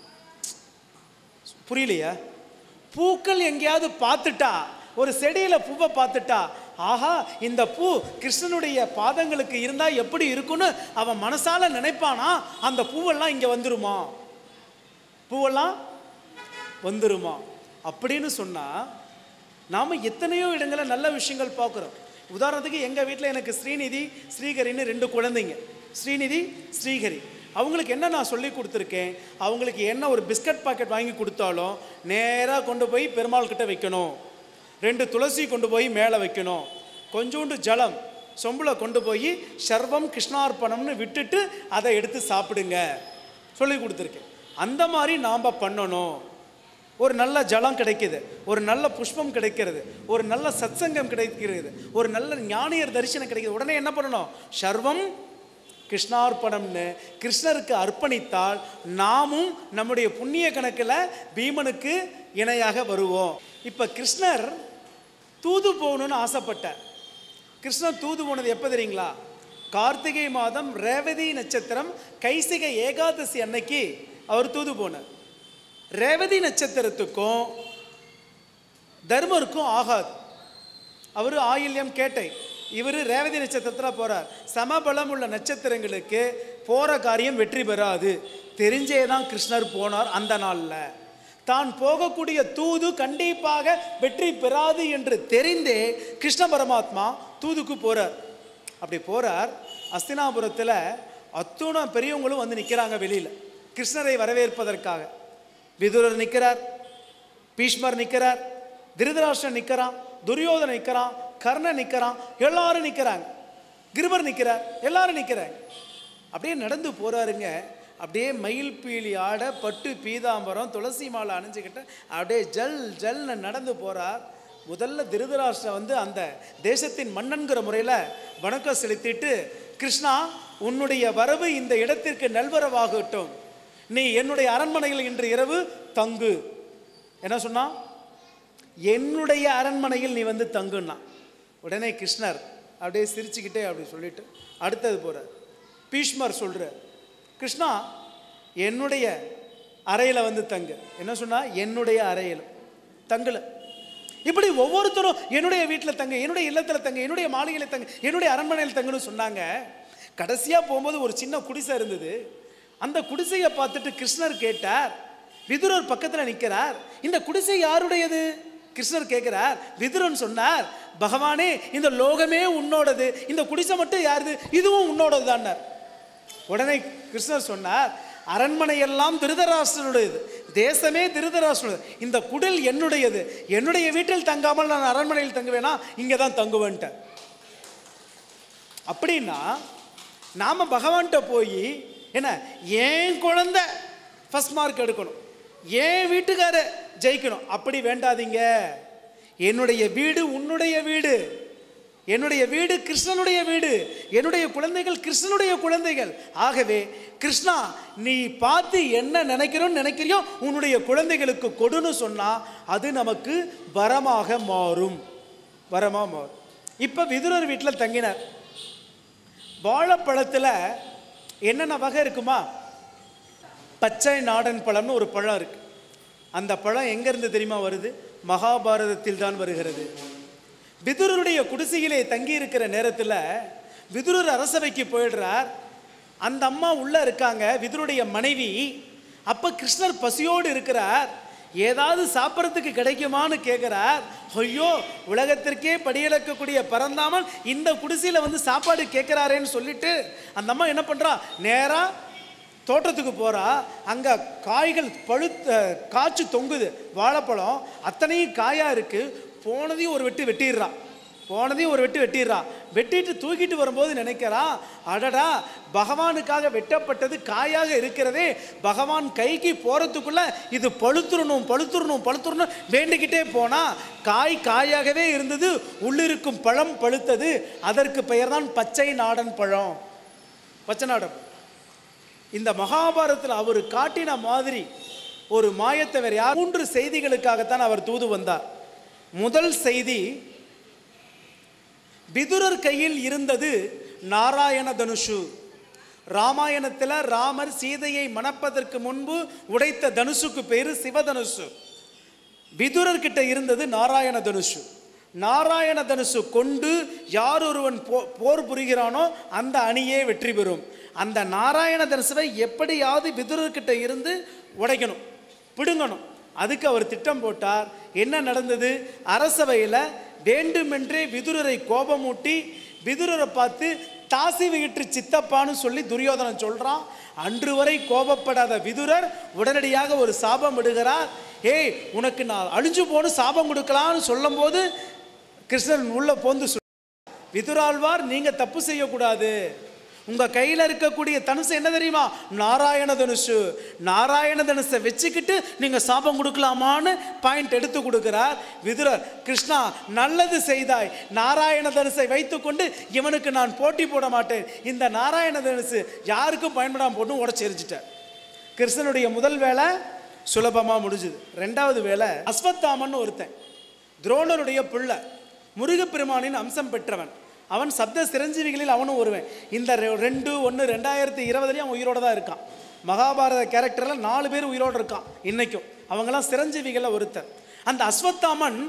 புரியலையா பூக்கள் எங்கேயாவது பார்த்துட்டா ஒரு செடியில பூவை பார்த்துட்டா ஆஹா இந்த பூ கிருஷ்ணனுடைய பாதங்களுக்கு இருந்தா எப்படி இருக்கும்னு அவன் மனசால நினைப்பானா அந்த பூவெல்லாம் இங்க வந்துருமா பூவெல்லாம் வந்துருமா அப்படின்னு சொன்னா நாம எத்தனையோ இடங்களில் நல்ல விஷயங்கள் பார்க்குறோம் உதாரணத்துக்கு எங்கள் வீட்டில் எனக்கு ஸ்ரீநிதி ஸ்ரீகரின்னு ரெண்டு குழந்தைங்க ஸ்ரீநிதி ஸ்ரீகரி அவங்களுக்கு என்ன நான் சொல்லி கொடுத்துருக்கேன் அவங்களுக்கு என்ன ஒரு பிஸ்கட் பாக்கெட் வாங்கி கொடுத்தாலும் நேராக கொண்டு போய் பெருமாள் கிட்ட வைக்கணும் ரெண்டு துளசி கொண்டு போய் மேலே வைக்கணும் கொஞ்சோண்டு ஜலம் சொம்புல கொண்டு போய் சர்வம் கிருஷ்ணார்ப்பணம்னு விட்டுட்டு அதை எடுத்து சாப்பிடுங்க சொல்லி கொடுத்துருக்கேன் அந்த மாதிரி நாம் பண்ணணும் ஒரு நல்ல ஜலம் கிடைக்குது ஒரு நல்ல புஷ்பம் கிடைக்கிறது ஒரு நல்ல சத்சங்கம் கிடைக்கிறது ஒரு நல்ல ஞானியர் தரிசனம் கிடைக்குது உடனே என்ன பண்ணணும் சர்வம் கிருஷ்ணார்ப்பணம்னு கிருஷ்ணருக்கு அர்ப்பணித்தால் நாமும் நம்முடைய புண்ணிய கணக்கில் பீமனுக்கு இணையாக வருவோம் இப்போ கிருஷ்ணர் தூது போகணும்னு ஆசைப்பட்டார் கிருஷ்ணர் தூது போனது எப்போ தெரியுங்களா கார்த்திகை மாதம் ரேவதி நட்சத்திரம் கைசிக ஏகாதசி அன்னைக்கு அவர் தூது போனார் ரேவதி நட்சத்திரத்துக்கும் தர்மருக்கும் ஆகாது அவர் ஆயில்யம் கேட்டை இவர் ரேவதி நட்சத்திரத்தில் போறார் சமபலம் உள்ள நட்சத்திரங்களுக்கு போற காரியம் வெற்றி பெறாது தெரிஞ்சே தான் கிருஷ்ணர் போனார் அந்த நாளில் தான் போகக்கூடிய தூது கண்டிப்பாக வெற்றி பெறாது என்று தெரிந்தே கிருஷ்ண பரமாத்மா தூதுக்கு போறார் அப்படி போறார் அஸ்தினாபுரத்தில் அத்துணை பெரியவங்களும் வந்து நிற்கிறாங்க வெளியில் கிருஷ்ணரை வரவேற்பதற்காக விதுரர் நிற்கிறார் பீஷ்மர் நிற்கிறார் திருதராஷ்டிரன் நிற்கிறான் துரியோதனன் நிற்கிறான் கர்ணன் நிற்கிறான் எல்லாரும் நிற்கிறாங்க கிருபர் நிற்கிறார் எல்லாரும் நிற்கிறாங்க அப்படியே நடந்து போறாருங்க அப்படியே மயில் பீலி ஆட பட்டு பீதாம்பரம் துளசி மாலை அணிஞ்சுக்கிட்டு அப்படியே ஜல் ஜல்னு நடந்து போறார் முதல்ல திருதராஷ்டிரன் வந்து அந்த தேசத்தின் மன்னன்கிற முறையில் வணக்கம் செலுத்திட்டு கிருஷ்ணா உன்னுடைய வரவு இந்த இடத்திற்கு நல்வரவாகட்டும் நீ என்னுடைய அரண்மனையில் இன்று இரவு தங்கு என்ன சொன்னா என்னுடைய அரண்மனையில் நீ வந்து தங்குன்னா உடனே கிருஷ்ணர் அப்படியே சிரிச்சுக்கிட்டே அப்படி சொல்லிட்டு அடுத்தது போகிறார் பீஷ்மர் சொல்கிறார் கிருஷ்ணா என்னுடைய அறையில் வந்து தங்கு என்ன சொன்னா என்னுடைய அறையில் தங்கல இப்படி ஒவ்வொருத்தரும் என்னுடைய வீட்டில் தங்க என்னுடைய இல்லத்தில் தங்க என்னுடைய மாளிகையில் தங்க என்னுடைய அரண்மனையில் தங்குன்னு சொன்னாங்க கடைசியாக போகும்போது ஒரு சின்ன குடிசை இருந்தது அந்த குடிசையை பார்த்துட்டு கிருஷ்ணர் கேட்டார் விதுரர் பக்கத்தில் நிற்கிறார் இந்த குடிசை யாருடையது கிருஷ்ணர் கேட்கிறார் விதுரன் சொன்னார் பகவானே இந்த லோகமே உன்னோடது இந்த குடிசை மட்டும் யாருது இதுவும் உன்னோடது தான்னார் உடனே கிருஷ்ணர் சொன்னார் அரண்மனை எல்லாம் திருதராஷ்டிரனுடையது தேசமே திருதராஷ்டிரனுடையது இந்த குடில் என்னுடையது என்னுடைய வீட்டில் தங்காமல் நான் அரண்மனையில் தங்குவேனா இங்கே தான் தங்குவேன்ட்டேன் அப்படின்னா நாம பகவான்கிட்ட போய் என்ன ஏன் குழந்தை ஃபர்ஸ்ட் மார்க் எடுக்கணும் ஏன் வீட்டுக்கார ஜெயிக்கணும் அப்படி வேண்டாதீங்க என்னுடைய வீடு உன்னுடைய வீடு என்னுடைய வீடு கிருஷ்ணனுடைய வீடு என்னுடைய குழந்தைகள் கிருஷ்ணனுடைய குழந்தைகள் ஆகவே கிருஷ்ணா நீ பார்த்து என்ன நினைக்கிறோன்னு நினைக்கிறியோ உன்னுடைய குழந்தைகளுக்கு கொடுன்னு சொன்னா அது நமக்கு வரமாக மாறும் வரமா மாறும் இப்போ விதுரர் வீட்டில் தங்கினார் வாழைப்பழத்தில் என்னென்ன வகை இருக்குமா பச்சை நாடன் பழம்னு ஒரு பழம் இருக்கு அந்த பழம் எங்கேருந்து தெரியுமா வருது மகாபாரதத்தில் தான் வருகிறது விதுரருடைய குடிசையிலே தங்கி இருக்கிற நேரத்தில் விதுரர் அரசவைக்கு போயிடுறார் அந்த அம்மா உள்ள இருக்காங்க விதுருடைய மனைவி அப்ப கிருஷ்ணர் பசியோடு இருக்கிறார் ஏதாவது சாப்பிட்றதுக்கு கிடைக்குமான்னு கேட்குறார் ஐயோ உலகத்திற்கே படியளக்கக்கூடிய பரந்தாமன் இந்த குடிசையில் வந்து சாப்பாடு கேட்குறாரேன்னு சொல்லிட்டு அந்த அம்மா என்ன பண்ணுறா நேராக தோட்டத்துக்கு போகிறா அங்கே காய்கள் பழுத்த காய்ச்சி தொங்குது வாழைப்பழம் அத்தனையும் காயாக இருக்குது போனதையும் ஒரு வெட்டு வெட்டிடுறா போனதையும் ஒரு வெட்டு வெட்டிடுறா வெட்டிட்டு தூக்கிட்டு வரும்போது நினைக்கிறா அடடா பகவானுக்காக வெட்டப்பட்டது காயாக இருக்கிறதே பகவான் கைக்கு போகிறதுக்குள்ள இது பழுத்துறணும் பழுத்துறணும் பழுத்துறணும் வேண்டிக்கிட்டே போனா காய் காயாகவே இருந்தது உள்ளிருக்கும் பழம் பழுத்தது அதற்கு பெயர்தான் பச்சை நாடன் பழம் பச்சை நாடன் இந்த மகாபாரதத்தில் அவர் காட்டின மாதிரி ஒரு மாயத்தை வேற யார் மூன்று செய்திகளுக்காகத்தான் அவர் தூது வந்தார் முதல் செய்தி விதுரர் கையில் இருந்தது நாராயண தனுஷு ராமாயணத்தில் ராமர் சீதையை மணப்பதற்கு முன்பு உடைத்த தனுஷுக்கு பேரு சிவதனுஷு விதுரர் கிட்ட இருந்தது நாராயண தனுஷு நாராயண தனுசு கொண்டு யார் ஒருவன் போ போர் புரிகிறானோ அந்த அணியே வெற்றி பெறும் அந்த நாராயண தனுசுவை எப்படியாவது விதுரர்கிட்ட இருந்து உடைக்கணும் பிடுங்கணும் அதுக்கு அவர் திட்டம் போட்டார் என்ன நடந்தது அரசவையில் வேண்டுமென்றே விதுரரை கோபமூட்டி விதுரரை பார்த்து தாசி வயிற்று சித்தப்பான்னு சொல்லி துரியோதனன் சொல்றான் அன்று வரை கோபப்படாத விதுரர் உடனடியாக ஒரு சாபம் விடுகிறார் ஏய் உனக்கு நான் அழிஞ்சு போன்னு சாபம் கொடுக்கலான்னு சொல்லும்போது கிருஷ்ணன் உள்ள போந்து சொல் விதுராழ்வார் நீங்க தப்பு செய்யக்கூடாது உங்க கையில இருக்கக்கூடிய தனுசு என்ன தெரியுமா நாராயண தனுசு நாராயண தனுசை வச்சுக்கிட்டு நீங்க சாபம் கொடுக்கலாமான்னு பாயிண்ட் எடுத்து கொடுக்கிறார் விதுரர் கிருஷ்ணா நல்லது செய்தாய் நாராயண தனுசை வைத்துக்கொண்டு இவனுக்கு நான் போட்டி போட மாட்டேன் இந்த நாராயண தனுசு யாருக்கும் பயன்படாம போட்டு உடச்சி எரிஞ்சிட்டார் கிருஷ்ணனுடைய முதல் வேலை சுலபமா முடிஞ்சுது ரெண்டாவது வேலை அஸ்வத்தாமன் ஒருத்தன் துரோணருடைய பிள்ளை முருகப்பெருமானின் அம்சம் பெற்றவன் அவன் சப்த சிரஞ்சீவிகளில் அவனும் ஒருவன் இந்த ரெ- ரெண்டு ஒன்று ரெண்டாயிரத்தி இருபதுலேயும் அவன் உயிரோட தான் இருக்கான் மகாபாரத கேரக்டரில் நாலு பேர் உயிரோடு இருக்கான் இன்னைக்கும் அவங்கெல்லாம் சிரஞ்சீவிகளில் ஒருத்தர் அந்த அஸ்வத்தாமன்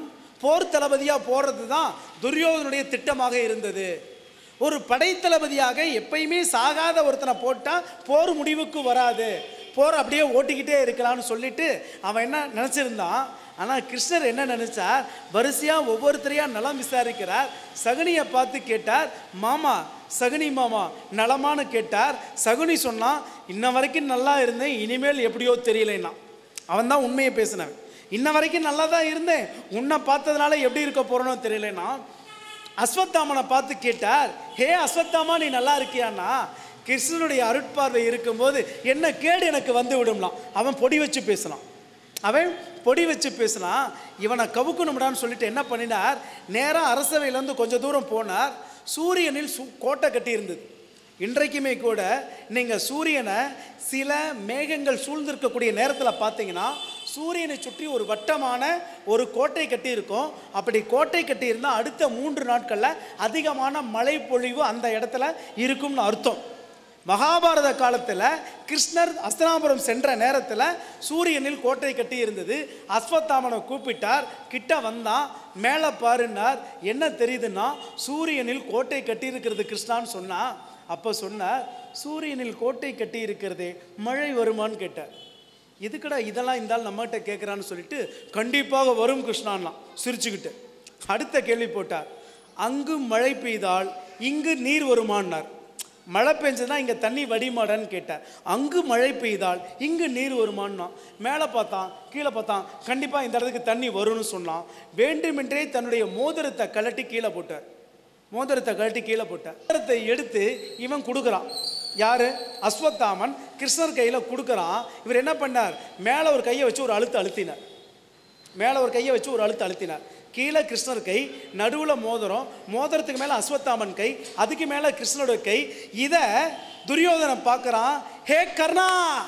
போர் தளபதியா போறது தான் துரியோதனுடைய திட்டமாக இருந்தது ஒரு படைத்தளபதியாக எப்பயுமே சாகாத ஒருத்தனை போட்டா போர் முடிவுக்கு வராது போர் அப்படியே ஓட்டிக்கிட்டே இருக்கலாம்னு சொல்லிட்டு அவன் என்ன நினச்சிருந்தான் ஆனால் கிருஷ்ணர் என்ன நினைச்சார் வரிசையாக ஒவ்வொருத்தரையா நலம் விசாரிக்கிறார் சகுனியை பார்த்து கேட்டார் மாமா சகுனி மாமா நலமான்னு கேட்டார் சகுனி சொன்னான் இன்ன வரைக்கும் நல்லா இருந்தேன் இனிமேல் எப்படியோ தெரியலைன்னா அவன் தான் உண்மையை பேசினவன் இன்ன வரைக்கும் நல்லா தான் இருந்தேன் உன்னை பார்த்ததுனால எப்படி இருக்க போறேனோ தெரியலனா அஸ்வத்தாமனை பார்த்து கேட்டார் ஹே அஸ்வத்தாமா நீ நல்லா இருக்கியான்னா கிருஷ்ணனுடைய அருட்பார்வை இருக்கும்போது என்ன கேடு எனக்கு வந்து விடும்லாம் அவன் பொடி வச்சு பேசலாம் அவன் பொடி வச்சு பேசினான் இவனை கவுக்கணும்டான்னு சொல்லிட்டு என்ன பண்ணினார் நேராக அரசவையிலேருந்து கொஞ்சம் தூரம் போனார் சூரியனில் சு கோட்டை கட்டி இருந்தது இன்றைக்குமே கூட நீங்கள் சூரியனை சில மேகங்கள் சூழ்ந்திருக்கக்கூடிய நேரத்தில் பார்த்தீங்கன்னா சூரியனை சுற்றி ஒரு வட்டமான ஒரு கோட்டை கட்டி இருக்கும் அப்படி கோட்டை கட்டி இருந்தால் அடுத்த மூன்று நாட்களில் அதிகமான மழை பொழிவு அந்த இடத்துல இருக்கும்னு அர்த்தம் மகாபாரத காலத்தில் கிருஷ்ணர் அஸ்தனாபுரம் சென்ற நேரத்தில் சூரியனில் கோட்டை கட்டி இருந்தது அஸ்வத்தாமனை கூப்பிட்டார் கிட்ட வந்தான் மேலே பாருன்னார் என்ன தெரியுதுன்னா சூரியனில் கோட்டை கட்டி இருக்கிறது கிருஷ்ணான்னு சொன்னா அப்போ சொன்னார் சூரியனில் கோட்டை கட்டி இருக்கிறதே மழை வருமான்னு கேட்டார் எதுக்குடா இதெல்லாம் இந்த ஆள் நம்மகிட்ட கேட்குறான்னு சொல்லிட்டு கண்டிப்பாக வரும் கிருஷ்ணான்னா சிரிச்சுக்கிட்டு அடுத்த கேள்வி போட்டார் அங்கு மழை பெய்தால் இங்கு நீர் வருமானார் மழை பெஞ்சதுன்னா இங்கே தண்ணி வடிமாடான்னு கேட்டார் அங்கு மழை பெய்தால் இங்கு நீர் வருமானா மேலே பார்த்தான் கீழே பார்த்தான் கண்டிப்பாக இந்த இடத்துக்கு தண்ணி வரும்னு சொன்னான் வேண்டுமென்றே தன்னுடைய மோதிரத்தை கழட்டி கீழே போட்டார் மோதிரத்தை கழட்டி கீழே போட்டார் மோதிரத்தை எடுத்து இவன் கொடுக்குறான் யாரு அஸ்வத்தாமன் கிருஷ்ணர் கையில் கொடுக்குறான் இவர் என்ன பண்ணார் மேலே ஒரு கையை வச்சு ஒரு அழுத்து அழுத்தினார் மேலே ஒரு கையை வச்சு ஒரு அழுத்து அழுத்தினார் கீழே கிருஷ்ணர் கை நடுவில் மோதிரம் மோதிரத்துக்கு மேலே அஸ்வத்தாமன் கை அதுக்கு மேலே கிருஷ்ணரோட கை இதை துரியோதனன் பார்க்குறான் ஹே கர்ணா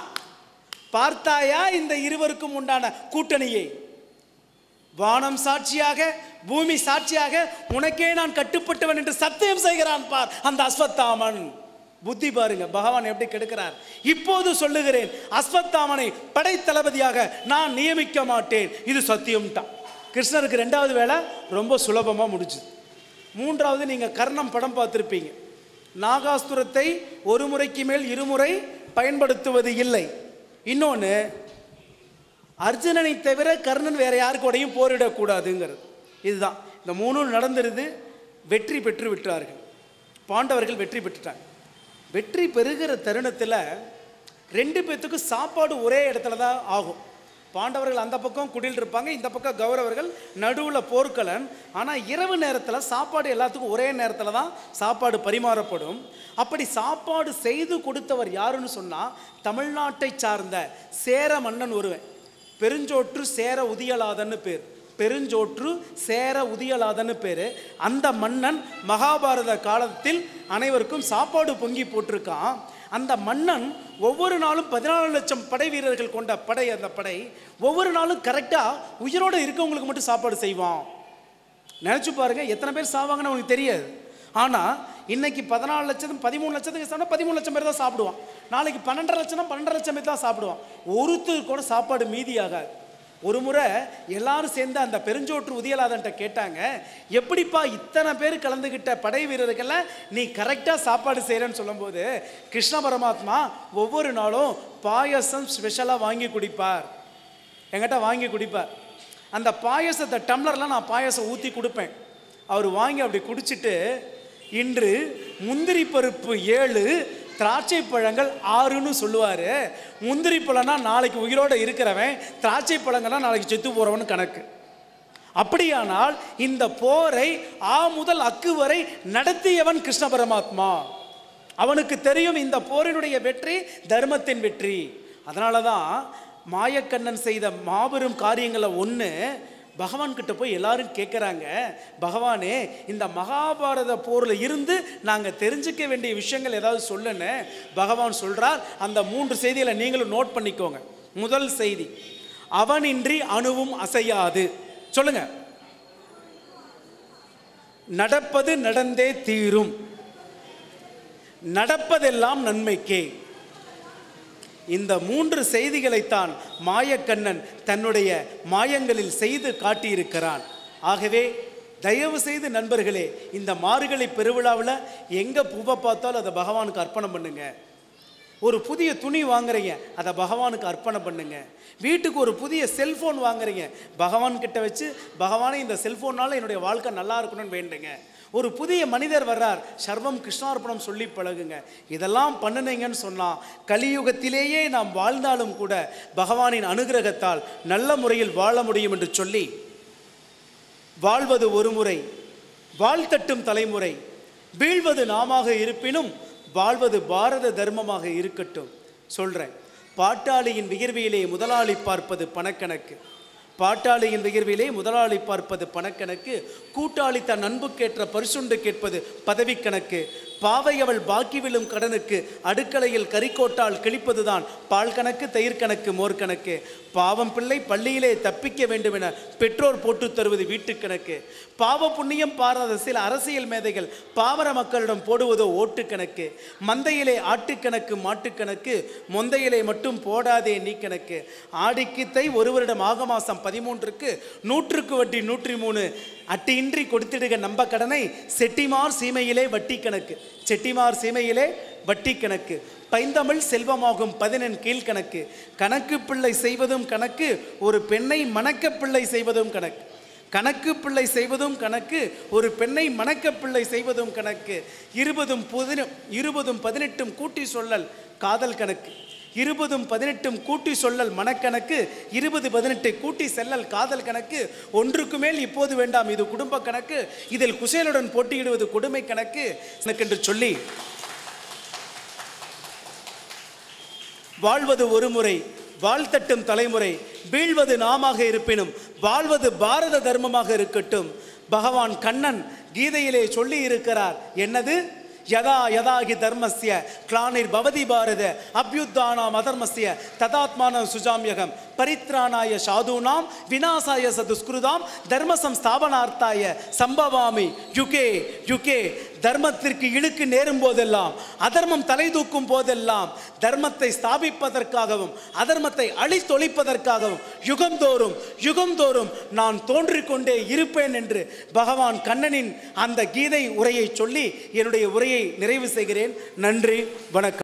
பார்த்தாயா இந்த இருவருக்கும் உண்டான கூட்டணியை வானம் சாட்சியாக பூமி சாட்சியாக உனக்கே நான் கட்டுப்பட்டவன் என்று சத்தியம் செய்கிறான் பார் அந்த அஸ்வத்தாமன் புத்தி பாருங்க பகவான் எப்படி கெடுக்கிறார் இப்போது சொல்லுகிறேன் அஸ்வத்தாமனை படைத்தளபதியாக நான் நியமிக்க மாட்டேன் இது சத்தியம்ட்டான் கிருஷ்ணருக்கு ரெண்டாவது வேலை ரொம்ப சுலபமாக முடிஞ்சுது மூன்றாவது நீங்கள் கர்ணம் படம் பார்த்துருப்பீங்க நாகாஸ்துரத்தை ஒரு முறைக்கு மேல் இருமுறை பயன்படுத்துவது இல்லை இன்னொன்று அர்ஜுனனை தவிர கர்ணன் வேற யாரு கூடயும் போரிடக்கூடாதுங்கிறது இதுதான் இந்த மூணும் நடந்துருது வெற்றி பெற்று விட்டார்கள் பாண்டவர்கள் வெற்றி பெற்றுட்டாங்க வெற்றி பெறுகிற தருணத்தில் ரெண்டு பேர்த்துக்கும் சாப்பாடு ஒரே இடத்துல தான் ஆகும் பாண்டவர்கள் அந்த பக்கம் குடில் இருப்பாங்க இந்த பக்கம் கௌரவர்கள் நடுவில் போர்க்கலன் ஆனால் இரவு நேரத்தில் சாப்பாடு எல்லாத்துக்கும் ஒரே நேரத்தில் தான் சாப்பாடு பரிமாறப்படும் அப்படி சாப்பாடு செய்து கொடுத்தவர் யாருன்னு சொன்னால் தமிழ்நாட்டை சார்ந்த சேர மன்னன் ஒருவன் பெருஞ்சோற்று சேர உதியலாதன்னு பேர் பெருஞ்சோற்று சேர உதியலாதன்னு பேர் அந்த மன்னன் மகாபாரத காலத்தில் அனைவருக்கும் சாப்பாடு பொங்கி போட்டிருக்கான் அந்த மன்னன் ஒவ்வொரு நாளும் பதினாலு லட்சம் படை வீரர்கள் கொண்ட படை அந்த படை ஒவ்வொரு நாளும் கரெக்டாக உயிரோடு இருக்கவங்களுக்கு மட்டும் சாப்பாடு செய்வான் நினச்சி பாருங்க எத்தனை பேர் சாவாங்கன்னு அவனுக்கு தெரியாது ஆனால் இன்னைக்கு பதினாலு லட்சம் பதிமூணு லட்சத்துக்கு சாப்பிட்டா பதிமூணு லட்சம் பேர் தான் சாப்பிடுவான் நாளைக்கு பன்னெண்டரை லட்சம் பன்னெண்டரை லட்சம் பேர் தான் சாப்பிடுவான் ஒருத்தர் கூட சாப்பாடு மீதியாகாது ஒரு முறை எல்லாரும் சேர்ந்து அந்த பெருஞ்சோற்று உதயலாதன்ட்ட கேட்டாங்க எப்படிப்பா இத்தனை பேர் கலந்துக்கிட்ட படை வீரர்களை நீ கரெக்டாக சாப்பாடு செய்கிறேன்னு சொல்லும்போது கிருஷ்ண பரமாத்மா ஒவ்வொரு நாளும் பாயசம் ஸ்பெஷலாக வாங்கி குடிப்பார் என்கிட்ட வாங்கி குடிப்பார் அந்த பாயசத்தை டம்ளர்லாம் நான் பாயசம் ஊற்றி கொடுப்பேன் அவர் வாங்கி அப்படி குடிச்சிட்டு இன்று முந்திரி பருப்பு ஏழு திராட்சை பழங்கள் ஆறுன்னு சொல்லுவார் முந்திரி பழம்னா நாளைக்கு உயிரோடு இருக்கிறவன் திராட்சை பழங்கள்னா நாளைக்கு செத்து போகிறவனு கணக்கு அப்படியானால் இந்த போரை ஆ முதல் அக்கு வரை நடத்தியவன் கிருஷ்ண பரமாத்மா அவனுக்கு தெரியும் இந்த போரினுடைய வெற்றி தர்மத்தின் வெற்றி அதனால தான் மாயக்கண்ணன் செய்த மாபெரும் காரியங்களில் ஒன்று பகவான் கிட்ட போய் எல்லாரும் கேட்குறாங்க பகவானே இந்த மகாபாரத போரில் இருந்து நாங்கள் தெரிஞ்சுக்க வேண்டிய விஷயங்கள் ஏதாவது சொல்லுன்னு பகவான் சொல்றார் அந்த மூன்று செய்திகளை நீங்களும் நோட் பண்ணிக்கோங்க முதல் செய்தி அவனின்றி அணுவும் அசையாது சொல்லுங்க நடப்பது நடந்தே தீரும் நடப்பதெல்லாம் நன்மைக்கே இந்த மூன்று செய்திகளைத்தான் மாயக்கண்ணன் தன்னுடைய மாயங்களில் செய்து காட்டியிருக்கிறான் ஆகவே தயவு செய்து நண்பர்களே இந்த மார்கழி பெருவிழாவில் எங்கே பூவை பார்த்தாலும் அதை பகவானுக்கு அர்ப்பணம் பண்ணுங்க ஒரு புதிய துணி வாங்குறீங்க அதை பகவானுக்கு அர்ப்பணம் பண்ணுங்க வீட்டுக்கு ஒரு புதிய செல்போன் வாங்குறீங்க பகவான் கிட்ட வச்சு பகவானே இந்த செல்போனால என்னுடைய வாழ்க்கை நல்லா இருக்கணும்னு வேண்டுங்க ஒரு புதிய மனிதர் வர்றார் சர்வம் கிருஷ்ணார்ப்பணம் சொல்லி பழகுங்க இதெல்லாம் பண்ணுனீங்கன்னு சொன்னால் கலியுகத்திலேயே நாம் வாழ்ந்தாலும் கூட பகவானின் அனுகிரகத்தால் நல்ல முறையில் வாழ முடியும் என்று சொல்லி வாழ்வது ஒரு முறை வாழ்த்தட்டும் தலைமுறை வீழ்வது நாமாக இருப்பினும் வாழ்வது பாரத தர்மமாக இருக்கட்டும் சொல்கிறேன் பாட்டாளியின் விகிர்வியிலே முதலாளி பார்ப்பது பணக்கணக்கு பாட்டாளியின் விகிர்விலே முதலாளி பார்ப்பது பணக்கணக்கு கூட்டாளி தன் அன்புக்கேற்ற பரிசுண்டு கேட்பது பதவிக்கணக்கு பாவை அவள் பாக்கி விழும் கடனுக்கு அடுக்கலையில் கறிக்கோட்டால் கிழிப்பதுதான் பால் கணக்கு தயிர் கணக்கு மோர் கணக்கு பாவம் பிள்ளை பள்ளியிலே தப்பிக்க வேண்டும் என பெற்றோர் போட்டு தருவது வீட்டுக் கணக்கு பாவ புண்ணியம் பாராத சில அரசியல் மேதைகள் பாமர மக்களிடம் போடுவதோ ஓட்டு கணக்கு மந்தையிலே ஆட்டுக்கணக்கு மாட்டுக்கணக்கு மொந்தையிலே மட்டும் போடாதே நீ கணக்கு ஆடிக்கு தை ஒரு வருடம் ஆக மாசம் பதிமூன்றுக்கு நூற்றுக்கு வட்டி நூற்றி மூணு அட்டியின்றி கொடுத்திடுக நம்ப கடனை செட்டிமார் சீமையிலே வட்டி கணக்கு செட்டிமார் சீமையிலே வட்டி கணக்கு பைந்தமிழ் செல்வமாகும் பதினெண் கீழ்கணக்கு கணக்கு பிள்ளை செய்வதும் கணக்கு ஒரு பெண்ணை மணக்க பிள்ளை செய்வதும் கணக்கு கணக்கு பிள்ளை செய்வதும் கணக்கு ஒரு பெண்ணை மணக்க பிள்ளை செய்வதும் கணக்கு இருபதும் புதின இருபதும் பதினெட்டும் கூட்டி சொல்லல் காதல் கணக்கு இருபதும் பதினெட்டும் கூட்டி சொல்லல் மனக்கணக்கு இருபது பதினெட்டு கூட்டி செல்லல் காதல் கணக்கு ஒன்றுக்கு மேல் இப்போது வேண்டாம் இது குடும்ப கணக்கு இதில் குசேலுடன் போட்டியிடுவது கொடுமை கணக்கு எனக்கென்று சொல்லி வாழ்வது ஒரு முறை வாழ்த்தட்டும் தலைமுறை வீழ்வது நாமாக இருப்பினும் வாழ்வது பாரத தர்மமாக இருக்கட்டும் பகவான் கண்ணன் கீதையிலே சொல்லி இருக்கிறார் என்னது யதா யதாகி தர்மஸ்ய கிளானிர் பவதி பாரத அபியுத்தானாம் அதர்மஸ்ய ததாத்மானம் சுஜாமியகம் பரித்ராணாய சாதுனாம் விநாசாய சதுஸ்கிருதாம் தர்ம சம்ஸ்தாபனார்த்தாய சம்பவாமி யுகே யுகே தர்மத்திற்கு இழுக்கு நேரும் போதெல்லாம் அதர்மம் தலை தூக்கும் போதெல்லாம் தர்மத்தை ஸ்தாபிப்பதற்காகவும் அதர்மத்தை அழித்தொழிப்பதற்காகவும் யுகந்தோறும் யுகந்தோறும் நான் தோன்றிக் கொண்டே இருப்பேன் என்று பகவான் கண்ணனின் அந்த கீதை உரையை சொல்லி என்னுடைய உரையை நிறைவு செய்கிறேன் நன்றி வணக்கம்